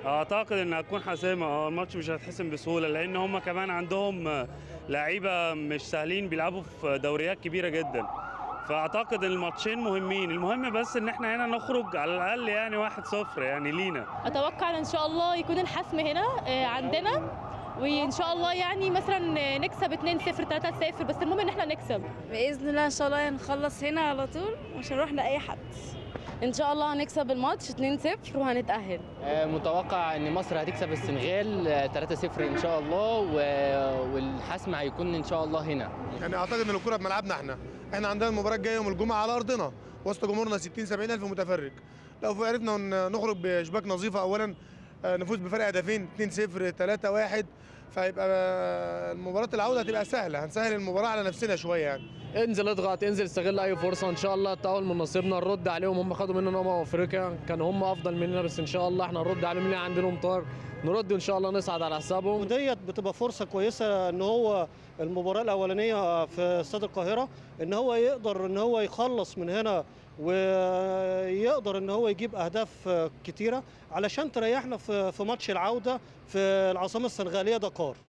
اعتقد ان هتكون حاسمه اه الماتش مش هيتحسم بسهوله لان هم كمان عندهم آه، لعيبه مش سهلين بيلعبوا في دوريات كبيره جدا فاعتقد ان الماتشين مهمين المهم بس ان احنا هنا نخرج على الاقل يعني 1-0 يعني لينا اتوقع ان شاء الله يكون الحسم هنا آه، عندنا وان شاء الله يعني مثلا نكسب 2-0 3-0 بس المهم ان احنا نكسب باذن الله ان شاء الله نخلص هنا على طول مش هنروح لاي حد ان شاء الله هنكسب الماتش 2-0 وهنتاهل آه، متوقع ان مصر هتكسب السنغال آه، 3-0 ان شاء الله و- والحسم هيكون ان شاء الله هنا يعني اعتقد ان الكره بملعبنا احنا احنا عندنا المباراه الجايه يوم الجمعه على ارضنا وسط جمهورنا 60 70 الف متفرج لو عرفنا ن- نخرج بشباك نظيفه اولا آه، نفوز بفرق هدفين 2 0 3 1 فيبقى آه، المباراه العوده هتبقى سهله هنسهل المباراه على نفسنا شويه يعني انزل اضغط انزل استغل اي فرصه ان شاء الله التأهل من نصيبنا نرد عليهم هم خدوا مننا امم افريقيا كان هم افضل مننا بس ان شاء الله احنا نرد عليهم اللي عندنا امطار نرد ان شاء الله نصعد على حسابهم وديت بتبقى فرصه كويسه ان هو المباراه الاولانيه في استاد القاهره ان هو يقدر ان هو يخلص من هنا ويقدر ان هو يجيب اهداف كتيره علشان تريحنا في في ماتش العوده في العاصمه السنغاليه دكار